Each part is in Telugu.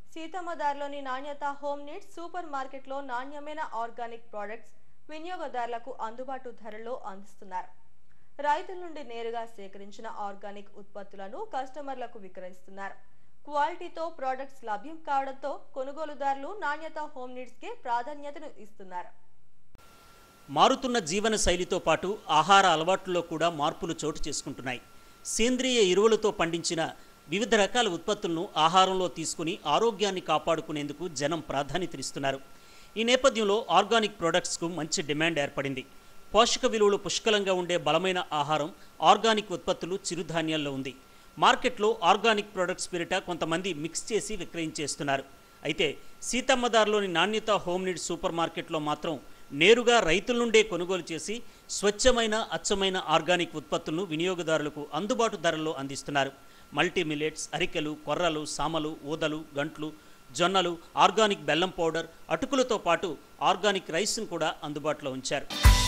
సీతమ్మదారిలోని నాణ్యత హోమ్ నీడ్స్ సూపర్ మార్కెట్లో నాణ్యమైన ఆర్గానిక్ ప్రోడక్ట్స్ వినియోగదారులకు అందుబాటు ధరలో అందిస్తున్నారు రైతుల నుండి నేరుగా సేకరించిన ఆర్గానిక్ ఉత్పత్తులను కస్టమర్లకు విక్రయిస్తున్నారు క్వాలిటీతో ప్రోడక్ట్స్ లభ్యం కావడంతో కొనుగోలుదారులు నాణ్యత హోమ్ నీడ్స్కే ప్రాధాన్యతను ఇస్తున్నారు మారుతున్న జీవన శైలితో పాటు ఆహార అలవాట్లలో కూడా మార్పులు చోటు చేసుకుంటున్నాయి సేంద్రియ ఎరువులతో పండించిన వివిధ రకాల ఉత్పత్తులను ఆహారంలో తీసుకుని ఆరోగ్యాన్ని కాపాడుకునేందుకు జనం ప్రాధాన్యతనిస్తున్నారు ఈ నేపథ్యంలో ఆర్గానిక్ ప్రొడక్ట్స్కు మంచి డిమాండ్ ఏర్పడింది పోషక విలువలు పుష్కలంగా ఉండే బలమైన ఆహారం ఆర్గానిక్ ఉత్పత్తులు చిరుధాన్యాల్లో ఉంది మార్కెట్లో ఆర్గానిక్ ప్రొడక్ట్స్ పేరిట కొంతమంది మిక్స్ చేసి విక్రయించేస్తున్నారు అయితే సీతమ్మదారిలోని నాణ్యత హోమ్ నీడ్ సూపర్ మార్కెట్లో మాత్రం నేరుగా రైతుల నుండే కొనుగోలు చేసి స్వచ్ఛమైన అచ్చమైన ఆర్గానిక్ ఉత్పత్తులను వినియోగదారులకు అందుబాటు ధరల్లో అందిస్తున్నారు మల్టీ మిల్లెట్స్ అరికెలు కొర్రలు సామలు ఊదలు గంట్లు జొన్నలు ఆర్గానిక్ బెల్లం పౌడర్ అటుకులతో పాటు ఆర్గానిక్ రైస్ను కూడా అందుబాటులో ఉంచారు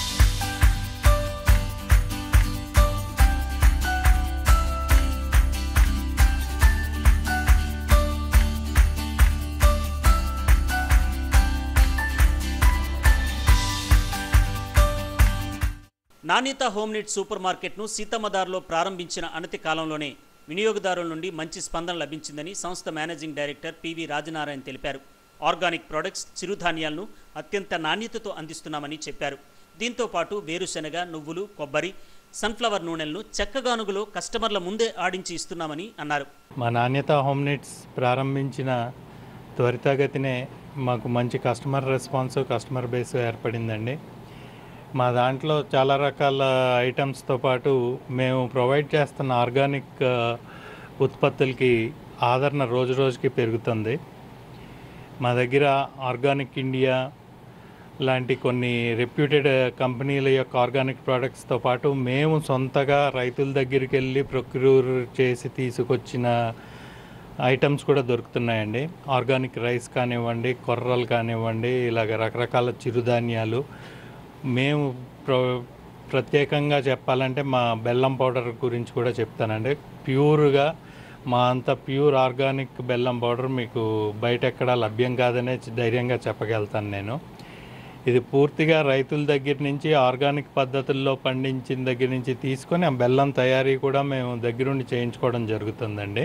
నాణ్యత హోమ్ నీడ్ సూపర్ మార్కెట్ను సీతమ్మదారిలో ప్రారంభించిన అనతి కాలంలోనే వినియోగదారుల నుండి మంచి స్పందన లభించిందని సంస్థ మేనేజింగ్ డైరెక్టర్ పివి రాజనారాయణ తెలిపారు ఆర్గానిక్ ప్రొడక్ట్స్ చిరుధాన్యాలను అత్యంత నాణ్యతతో అందిస్తున్నామని చెప్పారు దీంతో పాటు వేరుశెనగ నువ్వులు కొబ్బరి సన్ఫ్లవర్ నూనెలను చెక్కగానుగులో కస్టమర్ల ముందే ఆడించి ఇస్తున్నామని అన్నారు మా నాణ్యత హోమ్ నీడ్స్ ప్రారంభించిన త్వరితగతినే మాకు మంచి కస్టమర్ రెస్పాన్స్ కస్టమర్ బేస్ ఏర్పడిందండి మా దాంట్లో చాలా రకాల ఐటమ్స్తో పాటు మేము ప్రొవైడ్ చేస్తున్న ఆర్గానిక్ ఆ, ఉత్పత్తులకి ఆదరణ రోజు రోజుకి పెరుగుతుంది మా దగ్గర ఆర్గానిక్ ఇండియా లాంటి కొన్ని రెప్యూటెడ్ కంపెనీల యొక్క ఆర్గానిక్ ప్రోడక్ట్స్తో పాటు మేము సొంతగా రైతుల దగ్గరికి వెళ్ళి ప్రొక్యూర్ చేసి తీసుకొచ్చిన ఐటమ్స్ కూడా దొరుకుతున్నాయండి ఆర్గానిక్ రైస్ కానివ్వండి కొర్రలు కానివ్వండి ఇలాగ రకరకాల చిరుధాన్యాలు మేము ప్ర ప్రత్యేకంగా చెప్పాలంటే మా బెల్లం పౌడర్ గురించి కూడా చెప్తానండి ప్యూర్గా మా అంత ప్యూర్ ఆర్గానిక్ బెల్లం పౌడర్ మీకు బయట ఎక్కడా లభ్యం కాదనే ధైర్యంగా చెప్పగలుగుతాను నేను ఇది పూర్తిగా రైతుల దగ్గర నుంచి ఆర్గానిక్ పద్ధతుల్లో పండించిన దగ్గర నుంచి తీసుకొని ఆ బెల్లం తయారీ కూడా మేము దగ్గరుండి చేయించుకోవడం జరుగుతుందండి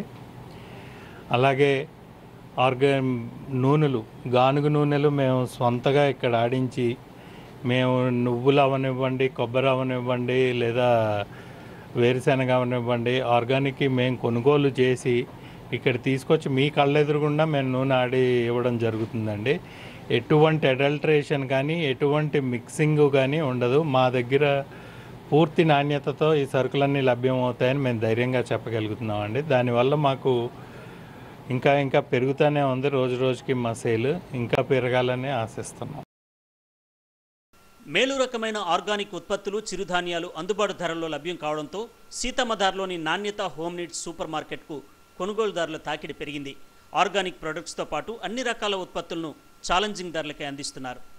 అలాగే ఆర్గా నూనెలు గానుగ నూనెలు మేము సొంతగా ఇక్కడ ఆడించి మేము నువ్వులు అవనివ్వండి కొబ్బరి అవనివ్వండి లేదా వేరుశెనగ అవనివ్వండి ఆర్గానిక్ మేము కొనుగోలు చేసి ఇక్కడ తీసుకొచ్చి మీ కళ్ళెదురుగుండా మేము నూనె ఆడి ఇవ్వడం జరుగుతుందండి ఎటువంటి అడల్ట్రేషన్ కానీ ఎటువంటి మిక్సింగ్ కానీ ఉండదు మా దగ్గర పూర్తి నాణ్యతతో ఈ సరుకులన్నీ లభ్యమవుతాయని మేము ధైర్యంగా చెప్పగలుగుతున్నామండి దానివల్ల మాకు ఇంకా ఇంకా పెరుగుతూనే ఉంది రోజు రోజుకి మా సేల్ ఇంకా పెరగాలని ఆశిస్తున్నాం మేలు రకమైన ఆర్గానిక్ ఉత్పత్తులు చిరుధాన్యాలు అందుబాటు ధరల్లో లభ్యం కావడంతో సీతమ్మదారిలోని నాణ్యత హోమ్ నీడ్స్ సూపర్ మార్కెట్కు కొనుగోలుదారుల తాకిడి పెరిగింది ఆర్గానిక్ ప్రొడక్ట్స్తో పాటు అన్ని రకాల ఉత్పత్తులను ఛాలెంజింగ్ ధరలకే అందిస్తున్నారు